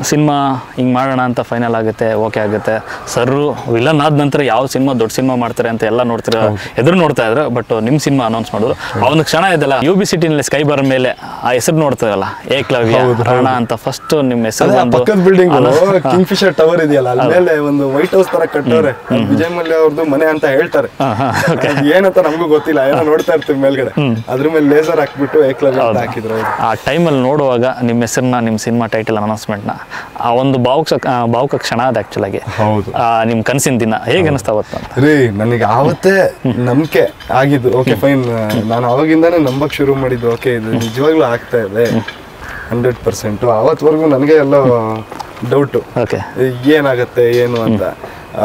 Cinema ಹಿಂಗೆ ಮಾಡೋಣ ಅಂತ ಫೈನಲ್ ಆಗುತ್ತೆ ಓಕೆ ಆಗುತ್ತೆ ಸರ್ ವಿಲನ್ ಆದ ನಂತರ ಯಾವ ಸಿನಿಮಾ ದೊಡ್ಡ ಸಿನಿಮಾ ಮಾಡ್ತಾರೆ ಅಂತ ಎಲ್ಲ ನೋಡ್ತೀರ ಎದುರು ನೋಡ್ತಾ ಇದ್ರು ಬಟ್ ನಿಮ್ಮ ಸಿನಿಮಾ ಅನೌನ್ಸ್ ಮಾಡಿದ್ರು ಅವನಿಗೆ ಕ್ಷಣ ಇದೆಲ್ಲ ಯು ಬಿ ಸಿಟಿನಲ್ಲಿ ಸ್ಕೈ ಬರ ಮೇಲೆ ಆ ಹೆಸರು ನೋಡ್ತಾರಲ್ಲ ಏಕ್ಲವ್ಯ ರಾಣ ಅಂತ ಫಸ್ಟ್ ನಿಮ್ಮ ಹೆಸರು ಅದೇ ಆ ಬಂದು ಪಕ್ಕದ ಬಿಲ್ಡಿಂಗ್ ಅಲ್ಲ, ಕಿಂಗ್ ಫಿಶರ್ ಟವರ್ ಇದೆಯಲ್ಲ ಅಲ್ಲಿ ಮೇಲೆ ಒಂದು ವೈಟ್ ಹೌಸ್ ತರ ಕಟ್ಟವ್ರೆ ಅದ್ ವಿಜಯ್ ಮಲ್ಯ ಅವ್ರದ್ದು ಮನೆ ಅಂತ ಹೇಳ್ತಾರೆ ಅದ್ ಏನಂತ ನಮಗೂ ಗೊತ್ತಿಲ್ಲ ಏನೋ ನೋಡ್ತಾ ಇರ್ತೀವಿ ಮೇಲ್ಗಡೆ ಅದ್ರ ಮೇಲೆ ಲೇಸರ್ ಹಾಕ್ಬಿಟ್ಟು ಏಕ್ಲವ್ಯ ಅಂತ ಹಾಕಿದ್ರು ಅವ್ರು. ಆ ಟೈಮಲ್ಲಿ ನೋಡುವಾಗ ನಿಮ್ಮ ಹೆಸರನ್ನ ನಿಮ್ಮ ಸಿನಿಮಾ ಟೈಟಲ್ ಅನೌನ್ಸ್ಮೆಂಟ್ನ ಆ ಒಂದು ಭಾವುಕ ಆ, ಭಾವುಕ ಕ್ಷಣ ಅದು ಆ್ಯಕ್ಚುಲಾಗಿ ಹೌದು. ನಿಮ್ಮ ಕನಸಿನ ದಿನ ಹೇಗೆ ಅನಿಸ್ತಾ ಅವತ್ತು ಅಂತ ರೀ ನನಗೆ ಆವತ್ತೇ ನಂಬಿಕೆ ಆಗಿದ್ದು ಓಕೆ ಫೈನ್ ನಾನು ಅವಾಗಿಂದಾನೇ ನಂಬಕ್ ಶುರು ಮಾಡಿದ್ದು ಓಕೆ ಇದು ನಿಜವಾಗ್ಲೂ ಆಗ್ತಾ ಇದೆ ಹಂಡ್ರೆಡ್ ಪರ್ಸೆಂಟು ಆವತ್ವರೆಗೂ ನನಗೆ ಎಲ್ಲ ಡೌಟು ಓಕೆ ಏನಾಗತ್ತೆ ಏನು ಅಂತ ಆ,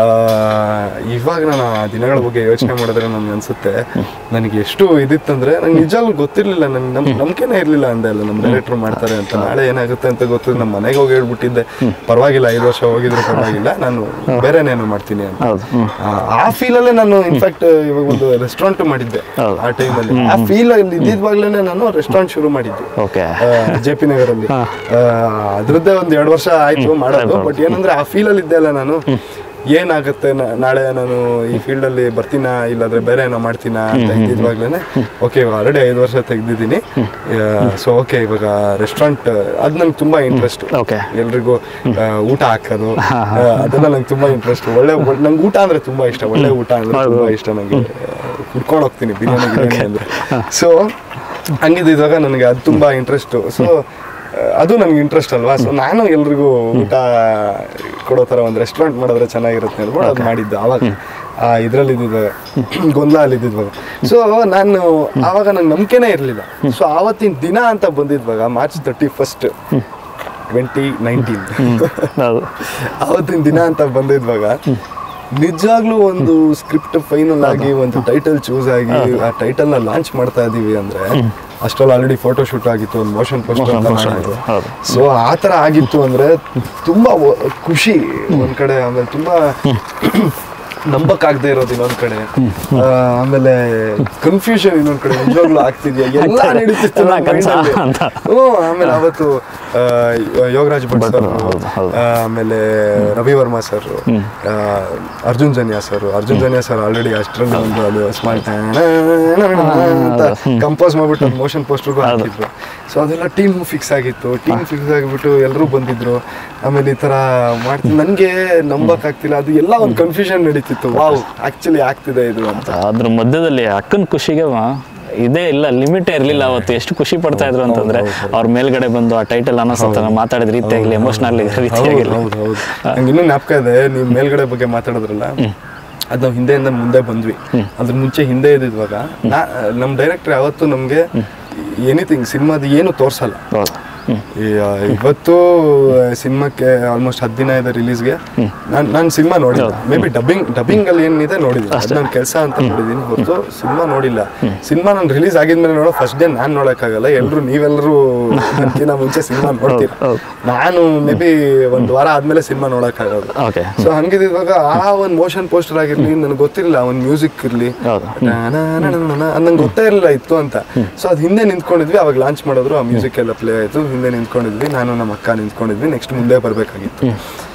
ಇವಾಗ ನಾನು ಆ ದಿನಗಳ ಬಗ್ಗೆ ಯೋಚನೆ ಮಾಡಿದ್ರೆ ನನ್ಗೆ ಅನ್ಸುತ್ತೆ ನನಗೆ ಎಷ್ಟು ಇದಿತ್ತಂದ್ರೆ ನಂಗೆ ನಿಜವಾಗ್ಲೂ ಗೊತ್ತಿರ್ಲಿಲ್ಲ ನನ್ಗೆ ನಮ್ ನಂಬಿಕೆನೇ ಇರ್ಲಿಲ್ಲ ಅಂದೆ ಅಲ್ಲ ನಮ್ಮ ಡೈರೆಕ್ಟರ್ ಮಾಡ್ತಾರೆ ಅಂತ ನಾಳೆ ಏನಾಗುತ್ತೆ ಅಂತ ಗೊತ್ತಿಲ್ಲ ನಮ್ಮ ಮನೆಗೆ ಹೋಗಿ ಹೇಳ್ಬಿಟ್ಟಿದ್ದೆ ಪರವಾಗಿಲ್ಲ ಐದು ವರ್ಷ ಹೋಗಿದ್ರು ಪರವಾಗಿಲ್ಲ ನಾನು ಬೇರೆನೇನು ಮಾಡ್ತೀನಿ ಅಂತ ಹೌದು ಹ್ಞೂ ಆ, ಆ ಫೀಲಲ್ಲೇ ನಾನು ಇನ್ಫ್ಯಾಕ್ಟ್ ಇವಾಗ ಒಂದು ರೆಸ್ಟೋರೆಂಟ್ ಮಾಡಿದ್ದೆ ಹೌದು. ಆ ಟೈಮಲ್ಲಿ ಆ ಫೀಲ್ ಇದ್ದಿದ್ವಾಗ್ಲೇ ನಾನು ರೆಸ್ಟೋರೆಂಟ್ ಶುರು ಮಾಡಿದ್ದೆ ಓಕೆ ಜೆ ಪಿ ನಗರಲ್ಲಿ ಆ, ಅದ್ರದ್ದೇ ಒಂದ್ ಎರಡು ವರ್ಷ ಆಯ್ತು ಮಾಡೋದು ಬಟ್ ಏನಂದ್ರೆ ಆ ಫೀಲಲ್ಲಿ ಇದ್ದೆ ಅಲ್ಲ ನಾನು ಏನಾಗುತ್ತೆ ನಾ- ನಾಳೆ ನಾನು ಈ ಫೀಲ್ಡ್ ಅಲ್ಲಿ ಬರ್ತೀನಾ ಇಲ್ಲಾಂದ್ರೆ ಬೇರೆ ಏನೋ ಮಾಡ್ತೀನಾ ಅಂತ ಇದ್ದಿದ್ವಾಗ್ಲೇನೆ ಓಕೆ ಇವಾಗ ಆಲ್ರೆಡಿ ಐದು ವರ್ಷ ತೆಗ್ದಿದ್ದೀನಿ ಸೊ ಓಕೆ ಇವಾಗ ರೆಸ್ಟೋರೆಂಟ್ ಅದ್ ನಂಗೆ ತುಂಬಾ ಇಂಟ್ರೆಸ್ಟ್ ಓಕೆ ಎಲ್ರಿಗೂ ಆ, ಊಟ ಹಾಕೋದು ಆ, ಅದೆಲ್ಲ ನಂಗೆ ತುಂಬಾ ಇಂಟ್ರೆಸ್ಟ್ ಒಳ್ಳೆ ಒಳ್ಳೆ- ನಂಗೆ ಊಟ ಅಂದ್ರೆ ತುಂಬಾ ಇಷ್ಟ ಒಳ್ಳೆ ಊಟ ಅಂದ್ರೆ ತುಂಬಾ ಇಷ್ಟ ನಂಗೆ ಕುಡ್ಕೊಂಡು ಹೋಗ್ತೀನಿ ಬಿರಿಯಾನಿ ಬಿರಿಯಾನಿ ಅಂದ್ರೆ ಸೊ ಹಂಗಿದ್ದಾಗ ನನಗೆ ಅದು ತುಂಬಾ ಇಂಟ್ರೆಸ್ಟ್ ಸೊ ಅದು ನನಗೆ ಇಂಟ್ರೆಸ್ಟ್ ಅಲ್ವಾ ಸೊ ನಾನು ಎಲ್ರಿಗೂ ಊಟ ಕೊಡೋ ಥರ ಒಂದು ರೆಸ್ಟೋರೆಂಟ್ ಮಾಡಿದ್ರೆ ಚೆನ್ನಾಗಿರುತ್ತೆ ಅಂದ್ಬಿಟ್ಟು ಅದು ಮಾಡಿದ್ದು ಆವಾಗ ಆ ಇದ್ರಲ್ಲಿ ಇದ್ದಿದ್ದು ಗೊಂದಲ ಅಲ್ಲಿ ಇದ್ದಿದ್ವಾಗ ಸೊ ನಾನು ಆವಾಗ ನಂಗೆ ನಂಬಿಕೆನೇ ಇರಲಿಲ್ಲ ಸೊ ಆವತ್ತಿನ ದಿನ ಅಂತ ಬಂದಿದ್ವಾಗ March thirty first twenty nineteen ಹೌದು ಆವತ್ತಿನ ದಿನ ಅಂತ ಬಂದಿದ್ವಾಗ ನಿಜವಾಗ್ಲೂ ಒಂದು ಸ್ಕ್ರಿಪ್ಟ್ ಫೈನಲ್ ಆಗಿ ಒಂದು ಟೈಟಲ್ ಚೂಸ್ ಆಗಿ ಆ ಟೈಟಲ್ ನ ಲಾಂಚ್ ಮಾಡ್ತಾ ಇದೀವಿ ಅಂದ್ರೆ ಅಷ್ಟರಲ್ಲಿ ಆಲ್ರೆಡಿ ಫೋಟೋ ಶೂಟ್ ಆಗಿತ್ತು ಒಂದು ಮೋಷನ್ ಪೋಸ್ಟರ್ ಅಂತ poster ಮಾಡಿದ್ರು ಆಗಿತ್ತು, ಹೌದು. ಸೊ ಆ ಥರ ಆಗಿತ್ತು ಅಂದ್ರೆ ತುಂಬಾ ಒ- ಖುಷಿ ಒಂದ್ ಕಡೆ ಆಮೇಲೆ ತುಂಬಾ ನಂಬಕ್ಕಾಗದೆ ಇರೋದು ಇನ್ನೊಂದ್ ಕಡೆ ಆ, ಆಮೇಲೆ ಕನ್ಫ್ಯೂಷನ್ ಇನ್ನೊಂದ್ ಕಡೆ ನಿಜವಾಗ್ಲೂ ಆಗ್ತಿದ್ಯಾ ಎಲ್ಲ ನಡೀತಿತ್ತು ಎಲ್ಲ ನನ್ನ ಕನ್ಸಾ mind ಅಲ್ಲಿ. ಅಂತ. ಹ್ಞೂ ಆಮೇಲೆ ಅವತ್ತು ಆ, ಯೋಗರಾಜ್ ಭಟ್ ಸರ್ ಹೌದು, ಹೌದು. ಆಮೇಲೆ Ravi Varma sir Arjun Janya sir Arjun Janya sir already ಅಷ್ಟರಲ್ಲಿ ಒಂದು ಅದು ಸ್ಮಾಲ್ ಅಂತ ಕಂಪೋಸ್ ಮಾಡ್ಬಿಟ್ಟು ಮೋಷನ್ ಪೋಸ್ಟರ್ಗೂ ಹಾಕಿದ್ರು ಸೊ ಅದೆಲ್ಲ ಟೀಮ್ ಫಿಕ್ಸ್ ಆಗಿತ್ತು ಟೀಮ್ ಫಿಕ್ಸ್ ಆಗಿಬಿಟ್ಟು ಎಲ್ಲರೂ ಬಂದಿದ್ರು ಆಮೇಲೆ ಈ ತರ ಮಾಡ್ತೀನಿ ನನಗೆ ನಂಬಕ್ ಆಗ್ತಿಲ್ಲ ಅದು ಎಲ್ಲ ಒಂದು ಕನ್ಫ್ಯೂಷನ್ ನಡೀತಿತ್ತು ವಾವ್ ಆಕ್ಚುಲಿ ಆಗ್ತಿದೆ ಇದು ಅಂತ ಅದ್ರ ಮಧ್ಯದಲ್ಲಿ ಅಕ್ಕನ ಖುಷಿಗೆ ಮ- ಇದೇ ಇಲ್ಲ ಲಿಮಿಟೇ ಇರಲಿಲ್ಲ ಅವತ್ತು ಎಷ್ಟು ಖುಷಿ ಪಡ್ತಾ ಇದ್ರು ಅಂತಂದ್ರೆ ಅವ್ರ ಮೇಲ್ಗಡೆ ಬಂದು ಆ ಟೈಟಲ್ ಅನ್ನಿಸುತ್ತೆ ಮಾತಾಡಿದ ರೀತಿ ಆಗಲಿ ಎಮೋಷನಲ್ ರೀತಿ ಹೌದು ಆಗಿರಲಿ ಹೌದು ಹೌದು ನಂಗೆ ಇನ್ನೂ ಜ್ಞಾಪಕ ಇದೆ ನೀವು ಮೇಲ್ಗಡೆ ಬಗ್ಗೆ ಮಾತಾಡಿದ್ರಲ್ಲ ಅದು ನಾವು ಹಿಂದೆಯಿಂದ ಮುಂದೆ ಬಂದ್ವಿ ಅದ್ರ ಮುಂಚೆ ಹಿಂದೆ ಇದ್ದಿದ್ವಾಗ ನಾ ನಮ್ಮ ಡೈರೆಕ್ಟರ್ ಯಾವತ್ತು ನಮಗೆ ಎನಿಥಿಂಗ್ ಸಿನಿಮಾದ ಏನು ತೋರ್ಸಲ್ಲ ಹೌದು ಹ್ಮ್. ಈ, ಆ, ಇವತ್ತು ಸಿನಿಮಾಕ್ಕೆ ಆಲ್ಮೋಸ್ಟ್ ಹತ್ತು ದಿನ ಇದೆ ರಿಲೀಸ್ಗೆ ನಾನು ನಾನು ಸಿನಿಮಾ ನೋಡಿಲ್ಲ ಮೇ ಬಿ ಡಬ್ಬಿಂಗ್ ಡಬ್ಬಿಂಗ್ ಅಲ್ಲಿ ಏನಿದೆ ನೋಡಿದ್ದೀನಿ ಅದು ನನ್ನ ಕೆಲಸ ಅಂತ ನೋಡಿದ್ದೀನಿ ಹೊರತು ಸಿನಿಮಾ ನೋಡಿಲ್ಲ ಸಿನಿಮಾ ನಾನು ರಿಲೀಸ್ ಆಗಿದ್ಮೇಲೆ ನೋಡೋ ಫಸ್ಟ್ ಡೇ ನಾನು ನೋಡೋಕ್ಕಾಗಲ್ಲ ಎಲ್ಲರೂ ನೀವೆಲ್ಲರೂ ನನಗಿಂತ ಮುಂಚೆ ಸಿನಿಮಾ ನೋಡ್ತೀರ ಹೌದು. ನಾನು ಮೇ ಬಿ ಒಂದು ವಾರ ಆದ್ಮೇಲೆ ಸಿನಿಮಾ ನೋಡೋಕ್ಕಾಗೋದು ಓಕೆ ಸೊ ಹಂಗಿದ್ದಾಗ ಆ ಒಂದು ಮೋಷನ್ ಪೋಸ್ಟರ್ ಆಗಿರ್ಲಿ ನನಗೆ ಗೊತ್ತಿರಲಿಲ್ಲ ಒಂದು ಮ್ಯೂಸಿಕ್ ಇರಲಿ ಹೌದು ನಂಗೆ ಗೊತ್ತೇ ಇರಲಿಲ್ಲ ಇತ್ತು ಅಂತ ಸೊ ಅದು ಹಿಂದೆ ನಿಂತ್ಕೊಂಡಿದ್ವಿ ಅವಾಗ ಲಾಂಚ್ ಮಾಡಿದ್ರು ಆ ಮ್ಯೂಸಿಕ್ ಎಲ್ಲ ಪ್ಲೇ ಆಯಿತು ಹಿಂದೆ ನಿಂತ್ಕೊಂಡಿದ್ವಿ ನಾನು ನಮ್ಮ ಅಕ್ಕ ನಿಂತ್ಕೊಂಡಿದ್ವಿ ನೆಕ್ಸ್ಟ್ ಮುಂದೆ ಬರಬೇಕಾಗಿತ್ತು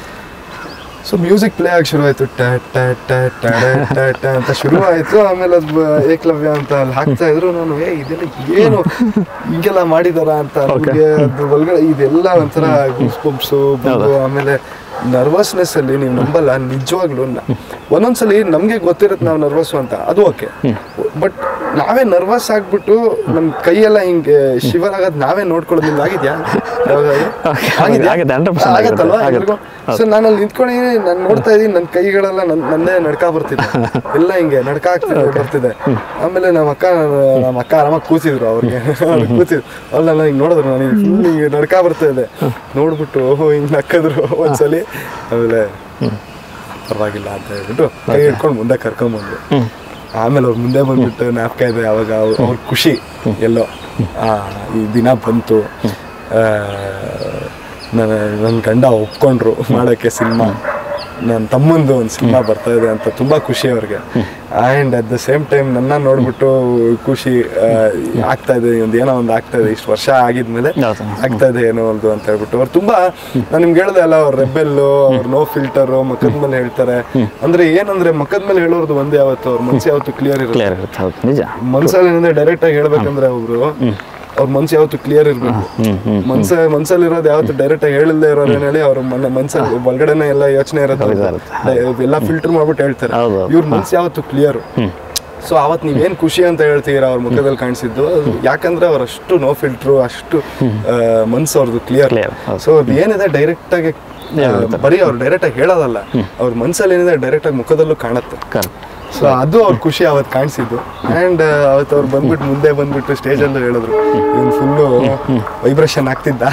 ಸೊ ಮ್ಯೂಸಿಕ್ ಪ್ಲೇ ಆಗಿ ಶುರು ಆಯ್ತು ಟ ಟ ಟ ಟ ಟ ಟ ಅಂತ ಶುರು ಆಯ್ತು ಆಮೇಲೆ ಅದು ಬ- ಏಕಲವ್ಯ ಅಂತ ಅಲ್ಲಿ ಹಾಕ್ತಾ ಇದ್ರು ನಾನು ಏ ಇದೆಲ್ಲ ಏನು ಹಿಂಗೆಲ್ಲ ಮಾಡಿದಾರ ಅಂತ ನಮ್ಗೆ ಅದು ಒಳಗಡೆ ಇದೆಲ್ಲ ಒಂಥರ ಗೂಸ್ ಬಂಪ್ಸು ಬಂದು ಆಮೇಲೆ ನರ್ವಸ್ನೆಸ್ ಅಲ್ಲಿ ನೀವು ನಂಬಲ್ಲ ನಿಜವಾಗ್ಲೂ ನ- ಒಂದೊಂದ್ಸಲಿ ನಮ್ಗೆ ಗೊತ್ತಿರುತ್ತೆ ನಾವು ನರ್ವಸ್ ಅಂತ ಅದು ಓಕೆ ಬಟ್ ನಾವೇ ನರ್ವಸ್ ಆಗ್ಬಿಟ್ಟು ನಮ್ ಕೈಯೆಲ್ಲ ಹಿಂಗೆ ಶಿವರ್ ಆಗೋದು ನಾವೇ ನೋಡ್ಕೊಳ್ಳೋದು ನಿಮ್ಗೆ ಆಗಿದ್ಯಾ ಯಾವಾಗಾದ್ರೂ? ಆಗಿದೆ, ಆಗಿದೆ, 100% ಆಗತ್ತಲ್ವಾ ಆಗುತ್ತೆ. ಸೊ ನಾನು ಅಲ್ಲಿ ನಿಂತ್ಕೊಂಡಿದ್ದೀನಿ ನಾನು ನೋಡ್ತಾ ಇದ್ದೀನಿ ನನ್ನ ಕೈಗಳೆಲ್ಲ ನನ್ ನಂದೇ ನಡ್ಕಾ ಬರ್ತಿದೆ ಎಲ್ಲ ಹಿಂಗೆ ನಡ್ಕ ಆಗ್ತಿದೆ ಬರ್ತಿದೆ ಆಮೇಲೆ ನಮ್ಮ ಅಕ್ಕ ನಮ್ಮ ಅಕ್ಕ ಆರಾಮಾಗಿ ಕೂತಿದ್ರು ಅವ್ರಿಗೆ ಅವ್ರು ಕೂತಿದ್ರು ಅಲ್ಲ ನಾನು ಹಿಂಗೆ ನೋಡಿದ್ರು ನಾನು ಫುಲ್ ಹಿಂಗೆ ನಡ್ಕಾ ಬರ್ತಾ ಇದೆ ನೋಡ್ಬಿಟ್ಟು ಓಹೋ ಹಿಂಗೆ ನಕ್ಕದ್ರು ಒಂದ್ಸಲಿ ಆಮೇಲೆ ಪರವಾಗಿಲ್ಲ ಅಂತ ಹೇಳ್ಬಿಟ್ಟು ಕೈ ಹಿಡ್ಕೊಂಡು ಮುಂದೆ ಕರ್ಕೊಂಡ್ಬಂದ್ರು ಆಮೇಲೆ ಅವ್ರು ಮುಂದೆ ಬಂದ್ಬಿಟ್ಟು ಜ್ಞಾಪಕ ಇದೆ ಅವಾಗ ಅವ್ರ ಅವ್ರ ಖುಷಿ ಎಲ್ಲೋ ಆ, ಈ ದಿನ ಬಂತು ನನ್ನ ನನ್ನ ಗಂಡ ಒಪ್ಕೊಂಡ್ರು ಮಾಡೋಕ್ಕೆ ಸಿನಿಮಾ ನನ್ನ ತಮ್ಮಂದು ಒಂದು ಸಿನಿಮಾ ಬರ್ತಾ ಇದೆ ಅಂತ ತುಂಬಾ ಖುಷಿ ಅವ್ರಿಗೆ and at the same time ನನ್ನ ನೋಡ್ಬಿಟ್ಟು ಖುಷಿ ಆ, ಆಗ್ತಾ ಇದೆ ಒಂದು ಏನೋ ಒಂದು ಆಗ್ತಾ ಇದೆ ಇಷ್ಟು ವರ್ಷ ಆಗಿದ್ಮೇಲೆ ಹೌದು. ಆಗ್ತಾ ಇದೆ ಏನೋ ಒಂದು ಅಂತ ಹೇಳ್ಬಿಟ್ಟು ಅವ್ರು ತುಂಬಾ ನಾನು ನಿಮ್ಗೆ ಹೇಳ್ದೆ ಅಲ್ಲ ಅವ್ರ ರೆಬೆಲ್ಲು ಅವ್ರ ನೋ ಫಿಲ್ಟರ್ ಮಕ್ಕದ ಮೇಲೆ ಹೇಳ್ತಾರೆ ಅಂದ್ರೆ ಏನಂದ್ರೆ ಮಕ್ಕದ ಮೇಲೆ ಹೇಳೋರ್ದು ಒಂದೇ ಯಾವತ್ತು ಅವ್ರ ಮನ್ಸು ಯಾವತ್ತು ಕ್ಲಿಯರ್ ಇರುತ್ತೆ ಕ್ಲಿಯರ್ ಇರುತ್ತೆ ಹೌದು ನಿಜ ಮನ್ಸಲ್ಲಿ ಏನಂದ್ರೆ ಡೈರೆಕ್ಟ್ ಆಗಿ ಹೇಳ್ಬೇಕಂದ್ರೆ ಒಬ್ರು ಅವ್ರ ಮನ್ಸು ಯಾವತ್ತು ಕ್ಲಿಯರ್ ಇರ್ಬೇಕು ಹ್ಮ್ ಹ್ಮ್ ಮನ್ಸ ಮನ್ಸಲ್ಲಿ ಇರೋದು ಯಾವತ್ತು ಡೈರೆಕ್ಟ್ ಆಗಿ ಹೇಳಿಲ್ದೇ ಇರೋರು ಏನ್ ಹೇಳಿ ಅವ್ರ ಮನ ಮನ್ಸಲ್ಲಿ ಒಳಗಡೆನೆ ಎಲ್ಲ ಯೋಚನೆ ಇರುತ್ತೆ ಹೌದು, ಅವ್ರ್ದು. ಎಲ್ಲ ಫಿಲ್ಟರ್ ಮಾಡ್ಬಿಟ್ಟು ಹೇಳ್ತಾರೆ ಹೌದು, ಹೌದು. ಇವ್ರ ಮನ್ಸು ಯಾವತ್ತು ಕ್ಲಿಯರ್ ಸೊ ಅವತ್ತು ನೀವೇನ್ ಖುಷಿ ಅಂತ ಹೇಳ್ತೀರಾ ಅವ್ರ ಮುಖದಲ್ಲಿ ಕಾಣಿಸಿದ್ದು ಅದು ಯಾಕಂದ್ರೆ ಅವ್ರ ಅಷ್ಟು ನೋ ಫಿಲ್ಟ್ರು ಅಷ್ಟು ಆ, ಮನ್ಸು ಅವ್ರದ್ದು ಕ್ಲಿಯರ್ Clear, ಹೌದು. ಸೊ ಅದು ಏನಿದೆ ಡೈರೆಕ್ಟ್ ಆಗಿ ಆ, ಬರೀ ಅವ್ರು ಡೈರೆಕ್ಟ್ ಆಗಿ ಹೇಳೋದಲ್ಲ ಅವ್ರ ಮನ್ಸಲ್ಲಿ ಏನಿದೆ ಡೈರೆಕ್ಟ್ ಆಗಿ ಮುಖದಲ್ಲೂ ಕಾಣುತ್ತೆ ಕರೆಕ್ಟ್ ಸೊ ಅದು ಅವ್ರ ಖುಷಿ ಅವತ್ತು ಕಾಣಿಸಿದ್ದು ಆ್ಯಂಡ್ ಅವತ್ತು ಅವ್ರು ಬಂದ್ಬಿಟ್ಟು ಮುಂದೆ ಬಂದ್ಬಿಟ್ಟು ಸ್ಟೇಜಲ್ಲೂ ಹೇಳಿದ್ರು ಇವನು ಫುಲ್ಲು ವೈಬ್ರೇಷನ್ ಆಗ್ತಿದ್ದ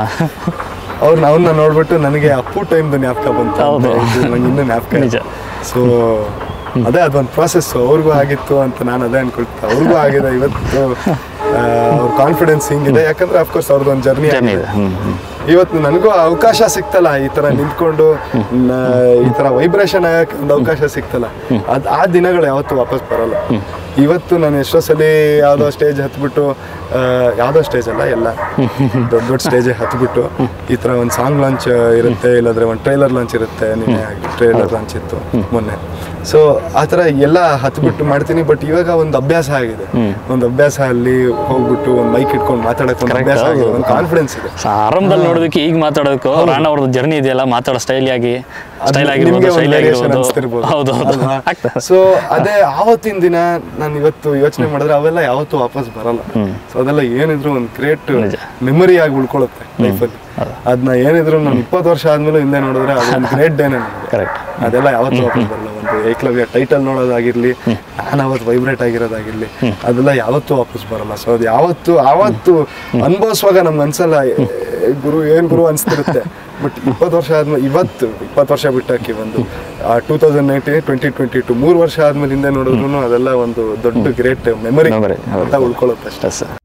ಅವ್ರನ್ನ ಅವನ್ನ ನೋಡ್ಬಿಟ್ಟು ನನಗೆ ಅಪ್ಪು ಟೈಮ್ದು ಜ್ಞಾಪಕ ಬಂತು ಹೌದು. ನಂಗೆ ಇನ್ನೂ ಜ್ಞಾಪಕ ನಿಜ. ಸೊ ಅದೇ ಅದೊಂದು ಪ್ರಾಸೆಸ್ ಅವ್ರಿಗೂ ಆಗಿತ್ತು ಅಂತ ನಾನು ಅದೇ ಅನ್ಕೊಳ್ತೆ ಅವ್ರಿಗೂ ಆಗಿದೆ ಇವತ್ತು ಆ, ಅವ್ರ ಕಾನ್ಫಿಡೆನ್ಸ್ ಹಿಂಗಿದೆ ಯಾಕಂದ್ರೆ ಅಫ್ಕೋರ್ಸ್ ಅವ್ರದ್ದು ಒಂದು ಜರ್ನಿ ಜರ್ನಿ ಇದೆ ಹ್ಮ್ ಹ್ಮ್ ಇವತ್ತು ನನಗೂ ಅವಕಾಶ ಸಿಕ್ತಲ್ಲ ಈ ತರ ನಿಂತ್ಕೊಂಡು ನ- ಈ ತರ ವೈಬ್ರೇಷನ್ ಆಗಕ್ಕೆ ಒಂದು ಅವಕಾಶ ಸಿಕ್ತಲ್ಲ ಅದ್ ಆ ದಿನಗಳು ಯಾವತ್ತೂ ವಾಪಸ್ ಬರಲ್ಲ ಇವತ್ತು ನಾನು ಎಷ್ಟೋ ಸಲ ಯಾವುದೋ ಸ್ಟೇಜ್ ಹತ್ಬಿಟ್ಟು ಆ, ಯಾವುದೋ ಸ್ಟೇಜ್ ಅಲ್ಲ ಎಲ್ಲ ದೊಡ್ಡ ದೊಡ್ಡ ಸ್ಟೇಜ್ ಹತ್ಬಿಟ್ಟು ಈ ತರ ಒಂದು ಸಾಂಗ್ ಲಾಂಚ್ ಇರುತ್ತೆ ಇಲ್ಲಾಂದ್ರೆ ಒಂದು ಟ್ರೈಲರ್ ಲಾಂಚ್ ಇರುತ್ತೆ ನಿನ್ನೆ ಟ್ರೈಲರ್ ಲಾಂಚ್ ಇತ್ತು ಮೊನ್ನೆ ಸೊ ಆ ಥರ ಎಲ್ಲ ಹತ್ಬಿಟ್ಟು ಮಾಡ್ತೀನಿ ಬಟ್ ಇವಾಗ ಒಂದು ಅಭ್ಯಾಸ ಆಗಿದೆ ಒಂದು ಅಭ್ಯಾಸ ಅಲ್ಲಿ ಹೋಗ್ಬಿಟ್ಟು ಒಂದು ಮೈಕ್ ಇಟ್ಕೊಂಡು ಮಾತಾಡಕ್ಕೆ ಒಂದು Correct, ಅಭ್ಯಾಸ ಆಗಿದೆ ಹೌದು. ಒಂದು ಕಾನ್ಫಿಡೆನ್ಸ್ ಇದೆ ಸೊ ಆರಂಭದಲ್ಲಿ ನೋಡೋದಕ್ಕೆ ಈಗ ಮಾತಾಡೋದಕ್ಕೂ ರಾಣ ಅವ್ರದ್ದು ಜರ್ನಿ ಇದೆಯಲ್ಲ ಮಾತಾಡೋ ಸ್ಟೈಲ್ ಆಗಿ ಸ್ಟೈಲ್ ಆಗಿರ್ಬೋದು ಸ್ಟೈಲ್ ಆಗಿರ್ಬೋದು ಹೌದು ಹೌದು ಆಗ್ತದೆ ಸೊ ಅದೇ ಆವತ್ತಿನ ದಿನ ನಾನು ಇವತ್ತು ಯೋಚನೆ ಮಾಡಿದ್ರೆ ಅವೆಲ್ಲ ಯಾವತ್ತೂ ವಾಪಸ್ ಬರಲ್ಲ ಸೊ ಅದೆಲ್ಲ ಏನಿದ್ರು ಒಂದು ಗ್ರೇಟ್ ನಿಜ. ಮೆಮರಿ ಆಗಿ ಉಳ್ಕೊಳ್ಳುತ್ತೆ ಲೈಫಲ್ಲಿ ಅದನ್ನ ಏನಿದ್ರು ನಾನು ಇಪ್ಪತ್ತು ವರ್ಷ ಆದ್ಮೇಲೆ ಹಿಂದೆ ನೋಡಿದ್ರೆ ಅದೊಂದು ಗ್ರೇಟ್ ಡೇನೆ ನನಗೆ ಕರೆಕ್ಟ್ ಅದೆಲ್ಲ ಯಾವತ್ತೂ ವಾಪಸ್ ಬರಲ್ಲ ಒಂದು ಏಕಲವ್ಯ ಟೈಟಲ್ ನೋಡೋದಾಗಿರ್ಲಿ ನಾನು ಅವತ್ತು ವೈಬ್ರೇಟ್ ಆಗಿರೋದಾಗಿರ್ಲಿ ಅದೆಲ್ಲ ಯಾವತ್ತೂ ವಾಪಸ್ ಬರಲ್ಲ ಸೊ ಅದು ಯಾವತ್ತು ಆವತ್ತು ಅನುಭವಿಸುವಾಗ ನಮ್ಗೆ ಅನ್ಸಲ್ಲ ಏ, ಗುರು ಏನ್ ಗುರು ಅನ್ಸ್ತಿರುತ್ತೆ ಬಟ್ ಇಪ್ಪತ್ತು ವರ್ಷ ಆದ್ಮೇಲೆ ಇವತ್ತು ಇಪ್ಪತ್ತು ವರ್ಷ ಬಿಟ್ಟಾಕಿ ಒಂದು two thousand nineteen twenty twenty two ಮೂರು ವರ್ಷ ಆದ್ಮೇಲೆ ಹಿಂದೆ ನೋಡಿದ್ರು ಅದೆಲ್ಲ ಒಂದು ದೊಡ್ಡ ಗ್ರೇಟ್ ಮೆಮರಿ Memory, ಹೌದು. ಅಂತ ಉಳ್ಕೊಳ್ಳುತ್ತೆ ಅಷ್ಟೇ ಎಸ್